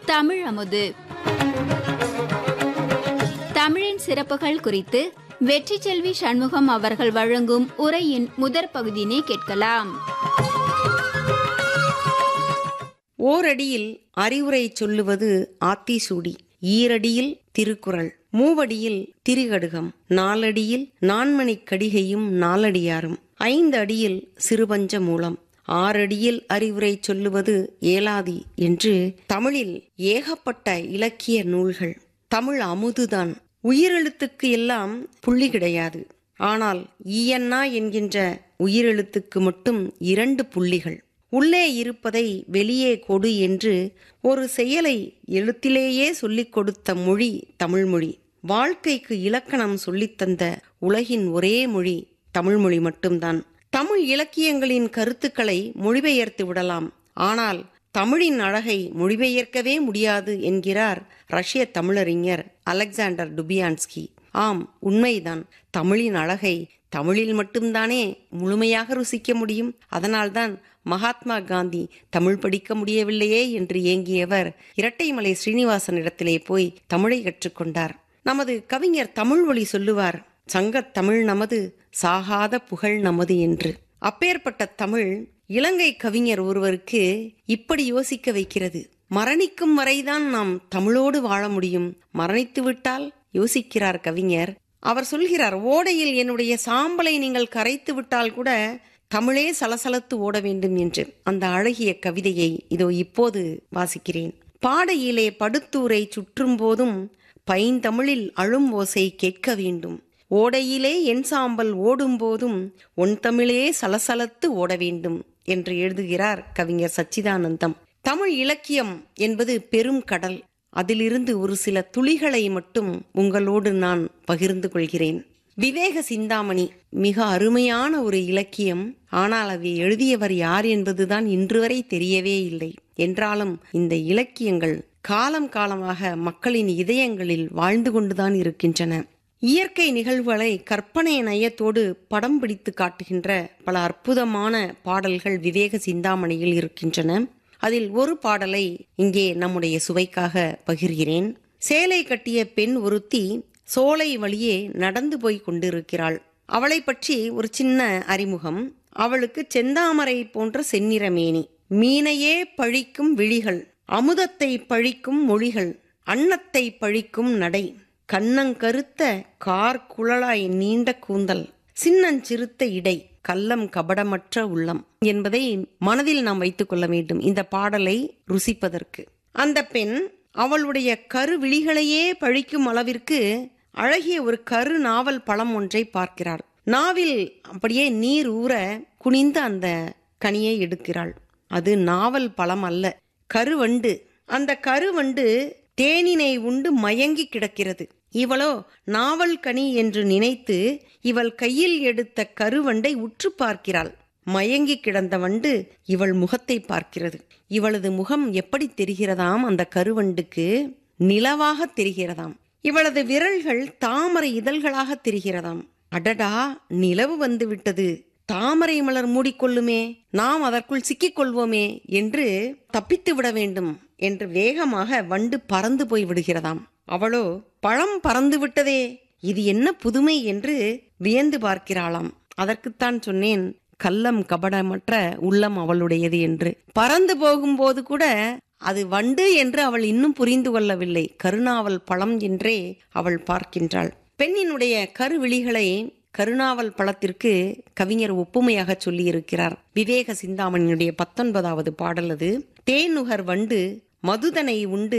தமிழ் அமுது தமிழின் சிறப்புகள் குறித்து வெற்றி செல்வி சண்முகம் அவர்கள் வழங்கும் உரையின் முதற் பகுதியினை கேட்கலாம் ஓரடியில் அறிவுரை சொல்லுவது ஆத்திசூடி ஈரடியில் திருக்குறள் மூவடியில் திரிகடுகம் நாலடியில் நான்மணிக் கடிகையும் நாலடியாரும் ஐந்து அடியில் சிறுபஞ்ச மூலம் ஆறடியில் அறிவுரை சொல்லுவது ஏலாதி என்று தமிழில் ஏகப்பட்ட இலக்கிய நூல்கள் தமிழ் அமுதுதான் உயிரெழுத்துக்கு எல்லாம் புள்ளி கிடையாது ஆனால் ஈயன்னா என்கின்ற உயிரெழுத்துக்கு மட்டும் இரண்டு புள்ளிகள் உள்ளே இருப்பதை வெளியே கொடு என்று ஒரு செயலை எழுத்திலேயே சொல்லிக் கொடுத்த மொழி தமிழ்மொழி வாழ்க்கைக்கு இலக்கணம் சொல்லித்தந்த உலகின் ஒரே மொழி தமிழ்மொழி மட்டும்தான் தமிழ் இலக்கியங்களின் கருத்துக்களை மொழிபெயர்த்து விடலாம் ஆனால் தமிழின் அழகை மொழிபெயர்க்கவே முடியாது என்கிறார் ரஷ்ய தமிழறிஞர் அலெக்சாண்டர் டுபியான்ஸ்கி ஆம் உண்மைதான் தமிழின் அழகை தமிழில் மட்டும்தானே முழுமையாக ருசிக்க முடியும் அதனால்தான் மகாத்மா காந்தி தமிழ் படிக்க முடியவில்லையே என்று ஏங்கியவர் இரட்டைமலை ஸ்ரீனிவாசனிடத்திலே போய் தமிழை கற்றுக்கொண்டார் நமது கவிஞர் தமிழ் ஒளி சொல்லுவார் சங்கத் தமிழ் நமது சாகாத புகழ் நமது என்று அப்பேற்பட்ட தமிழ் இலங்கை கவிஞர் ஒருவருக்கு இப்படி யோசிக்க வைக்கிறது மரணிக்கும் வரைதான் நாம் தமிழோடு வாழ முடியும் மரணித்து விட்டால் யோசிக்கிறார் கவிஞர் அவர் சொல்கிறார் ஓடையில் என்னுடைய சாம்பலை நீங்கள் கரைத்து விட்டால் கூட தமிழே சலசலத்து ஓட வேண்டும் என்று அந்த அழகிய கவிதையை இதோ இப்போது வாசிக்கிறேன் பாடையிலே படுத்தூரை சுற்றும் போதும் பைந்தமிழில் அழும் ஓசை கேட்க வேண்டும் ஓடையிலே என் சாம்பல் ஓடும் போதும் ஒன் தமிழே சலசலத்து ஓட வேண்டும் என்று எழுதுகிறார் கவிஞர் சச்சிதானந்தம் தமிழ் இலக்கியம் என்பது பெரும் கடல் அதிலிருந்து ஒரு சில துளிகளை மட்டும் உங்களோடு நான் பகிர்ந்து கொள்கிறேன் விவேக சிந்தாமணி மிக அருமையான ஒரு இலக்கியம் ஆனால் அதை எழுதியவர் யார் என்பதுதான் இன்று வரை தெரியவே இல்லை என்றாலும் இந்த இலக்கியங்கள் காலம் காலமாக மக்களின் இதயங்களில் வாழ்ந்து கொண்டுதான் இருக்கின்றன இயற்கை நிகழ்வுகளை கற்பனை நயத்தோடு படம் பிடித்து காட்டுகின்ற பல அற்புதமான பாடல்கள் விவேக சிந்தாமணியில் இருக்கின்றன அதில் ஒரு பாடலை இங்கே நம்முடைய சுவைக்காக பகிர்கிறேன் சேலை கட்டிய பெண் ஒருத்தி சோலை வழியே நடந்து போய் கொண்டிருக்கிறாள் அவளை பற்றி ஒரு சின்ன அறிமுகம் அவளுக்கு செந்தாமரை போன்ற செந்நிறமேனி மீனையே பழிக்கும் விழிகள் அமுதத்தை பழிக்கும் மொழிகள் அன்னத்தை பழிக்கும் நடை கண்ணங்கருத்த கார் குழலாய் நீண்ட கூந்தல் சின்னஞ்சிறுத்த இடை கள்ளம் கபடமற்ற உள்ளம் என்பதை மனதில் நாம் வைத்துக் கொள்ள வேண்டும் இந்த பாடலை ருசிப்பதற்கு அந்த பெண் அவளுடைய கருவிழிகளையே பழிக்கும் அளவிற்கு அழகிய ஒரு கரு நாவல் பழம் ஒன்றை பார்க்கிறாள் நாவில் அப்படியே நீர் ஊற குனிந்து அந்த கனியை எடுக்கிறாள் அது நாவல் பழம் அல்ல கருவண்டு அந்த கருவண்டு தேனினை உண்டு மயங்கி கிடக்கிறது இவளோ நாவல் கனி என்று நினைத்து இவள் கையில் எடுத்த கருவண்டை உற்று பார்க்கிறாள் மயங்கி கிடந்த வண்டு இவள் முகத்தை பார்க்கிறது இவளது முகம் எப்படி தெரிகிறதாம் அந்த கருவண்டுக்கு நிலவாக தெரிகிறதாம் இவளது விரல்கள் தாமரை இதழ்களாக தெரிகிறதாம் அடடா நிலவு வந்து விட்டது தாமரை மலர் மூடிக்கொள்ளுமே நாம் அதற்குள் சிக்கிக் கொள்வோமே என்று தப்பித்து விட வேண்டும் என்று வேகமாக வண்டு பறந்து போய் விடுகிறதாம் அவளோ பழம் பறந்து விட்டதே இது என்ன புதுமை என்று வியந்து பார்க்கிறாளாம் அதற்குத்தான் சொன்னேன் கள்ளம் கபடமற்ற உள்ளம் அவளுடையது என்று பறந்து போகும்போது கூட அது வண்டு என்று அவள் இன்னும் புரிந்து கொள்ளவில்லை கருணாவல் பழம் என்றே அவள் பார்க்கின்றாள் பெண்ணினுடைய கருவிழிகளை கருணாவல் பழத்திற்கு கவிஞர் ஒப்புமையாக சொல்லியிருக்கிறார் விவேக சிந்தாமணியினுடைய பத்தொன்பதாவது பாடல் அது தேனுகர் வண்டு மதுதனை உண்டு